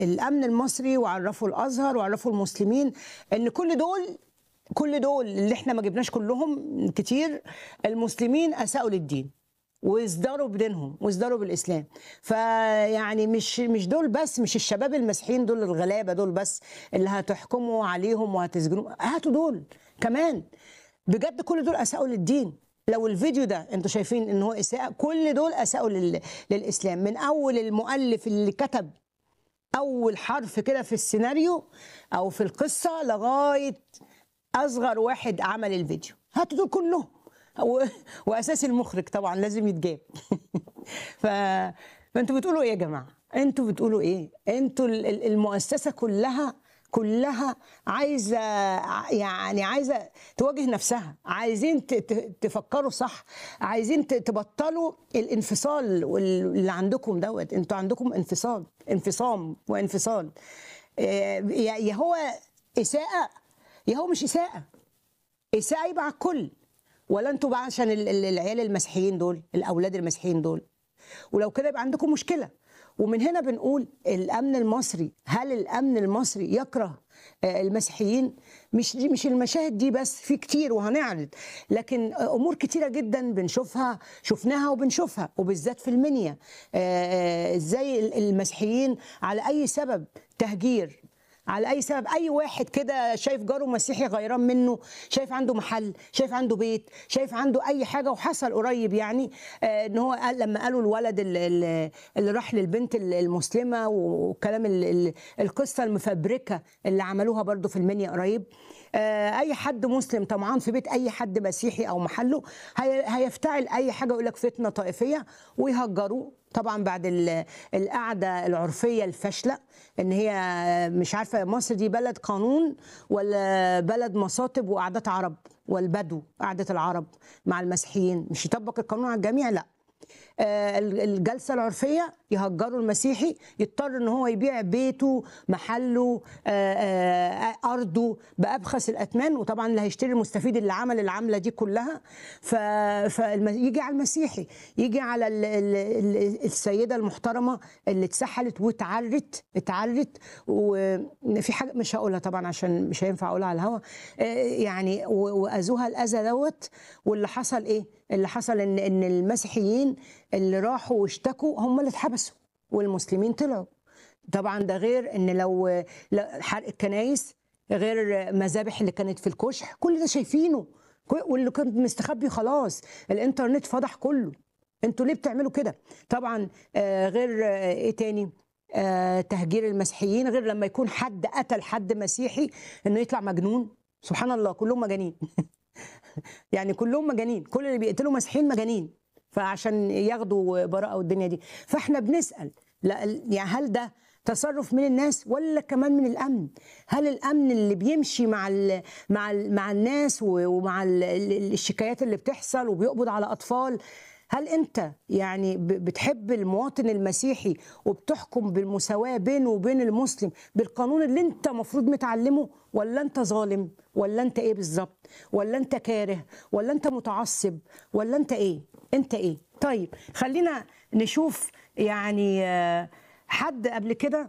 الامن المصري وعرفوا الازهر وعرفوا المسلمين ان كل دول كل دول اللي احنا ما جبناش كلهم كتير المسلمين اساءوا للدين وازدروا بدينهم وازدروا بالاسلام فيعني مش مش دول بس مش الشباب المسيحيين دول الغلابه دول بس اللي هتحكموا عليهم وهتسجنوا هاتوا دول كمان بجد كل دول اساءوا للدين لو الفيديو ده انتوا شايفين ان هو اساءه كل دول اساءوا لل... للاسلام من اول المؤلف اللي كتب اول حرف كده في السيناريو او في القصه لغايه اصغر واحد عمل الفيديو هاتوا دول كلهم و... واساس المخرج طبعا لازم يتجاب ف... فانتوا بتقولوا ايه يا جماعه انتوا بتقولوا ايه انتوا ال- ال- المؤسسه كلها كلها عايزه يعني عايزه تواجه نفسها عايزين ت- ت- تفكروا صح عايزين ت- تبطلوا الانفصال وال- اللي عندكم دوت انتوا عندكم انفصال انفصام وانفصال آه، يا يا هو اساءه يا هو مش اساءه اساءه يبقى على الكل ولا انتوا بقى عشان ال- ال- العيال المسيحيين دول الاولاد المسيحيين دول ولو كده يبقى عندكم مشكله ومن هنا بنقول الامن المصري هل الامن المصري يكره آه، المسيحيين مش دي مش المشاهد دي بس في كتير وهنعرض لكن آه، امور كتيره جدا بنشوفها شفناها وبنشوفها وبالذات في المنيا آه، آه، ازاي ال- المسيحيين على اي سبب تهجير على اي سبب اي واحد كده شايف جاره مسيحي غيران منه شايف عنده محل شايف عنده بيت شايف عنده اي حاجه وحصل قريب يعني آه، ان هو قال لما قالوا الولد ال- ال- اللي راح للبنت ال- المسلمه والكلام ال- ال- القصه المفبركه اللي عملوها برضو في المنيا قريب آه، اي حد مسلم طمعان في بيت اي حد مسيحي او محله هي- هيفتعل اي حاجه يقول لك فتنه طائفيه ويهجروه طبعا بعد ال- القعده العرفيه الفاشله ان هي مش عارفه مصر دي بلد قانون ولا بلد مصاطب وقعدات عرب والبدو قعده العرب مع المسيحيين مش يطبق القانون على الجميع لا آه، الجلسه العرفيه يهجروا المسيحي يضطر ان هو يبيع بيته محله آه، آه، ارضه بابخس الاثمان وطبعا اللي هيشتري المستفيد اللي عمل العمله دي كلها ف... فيجي على المسيحي يجي على ال... ال... ال- السيده المحترمه اللي اتسحلت واتعرت اتعرت وفي حاجه مش هقولها طبعا عشان مش هينفع اقولها على الهوا آه، يعني و- واذوها الاذى دوت واللي حصل ايه؟ اللي حصل ان ان المسيحيين اللي راحوا واشتكوا هم اللي اتحبسوا والمسلمين طلعوا طبعا ده غير ان لو لو حرق الكنايس غير مذابح اللي كانت في الكشح كل ده شايفينه كل- واللي كان مستخبي خلاص الانترنت فضح كله انتوا ليه بتعملوا كده طبعا آه، غير آه، ايه تاني آه، تهجير المسيحيين غير لما يكون حد قتل حد مسيحي انه يطلع مجنون سبحان الله كلهم مجانين يعني كلهم مجانين كل اللي بيقتلوا مسيحيين مجانين فعشان ياخدوا براءه والدنيا دي فاحنا بنسال لا يعني هل ده تصرف من الناس ولا كمان من الامن هل الامن اللي بيمشي مع ال مع ال مع الناس و- ومع ال- ال- الشكايات اللي بتحصل وبيقبض على اطفال هل انت يعني ب- بتحب المواطن المسيحي وبتحكم بالمساواه بينه وبين المسلم بالقانون اللي انت مفروض متعلمه ولا انت ظالم ولا انت ايه بالظبط ولا انت كاره ولا انت متعصب ولا انت ايه انت ايه طيب خلينا نشوف يعني آه، حد قبل كده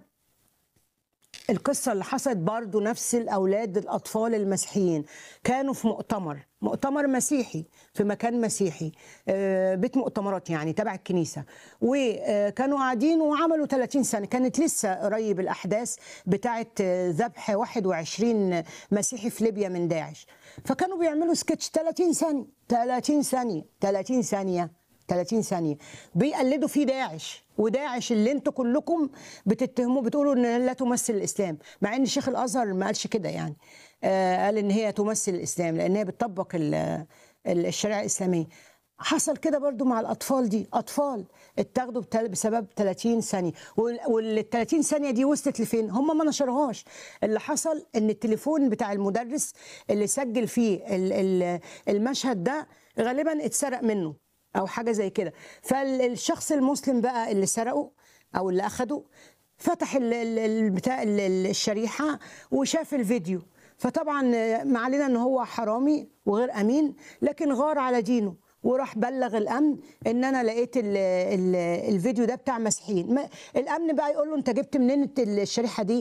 القصة اللي حصلت برضو نفس الأولاد الأطفال المسيحيين كانوا في مؤتمر مؤتمر مسيحي في مكان مسيحي آه، بيت مؤتمرات يعني تبع الكنيسة وكانوا قاعدين وعملوا 30 سنة كانت لسه قريب الأحداث بتاعة آه، ذبح 21 مسيحي في ليبيا من داعش فكانوا بيعملوا سكتش 30 ثانية 30 ثانية 30 ثانية 30 ثانية بيقلدوا فيه داعش وداعش اللي انتوا كلكم بتتهموا بتقولوا ان لا تمثل الاسلام مع ان شيخ الازهر ما قالش كده يعني آه قال ان هي تمثل الاسلام لان هي بتطبق ال- ال- الشريعه الاسلاميه حصل كده برضو مع الاطفال دي اطفال اتاخدوا بتل- بسبب 30 ثانيه وال 30 ثانيه دي وصلت لفين هم ما نشروهاش اللي حصل ان التليفون بتاع المدرس اللي سجل فيه ال- ال- المشهد ده غالبا اتسرق منه او حاجه زي كده فالشخص المسلم بقى اللي سرقه او اللي اخده فتح ال- ال- ال- بتاع ال- ال- الشريحه وشاف الفيديو فطبعا ما علينا ان هو حرامي وغير امين لكن غار على دينه وراح بلغ الامن ان انا لقيت ال ال الفيديو ده بتاع مسيحيين ما- الامن بقى يقول له انت جبت منين الشريحه دي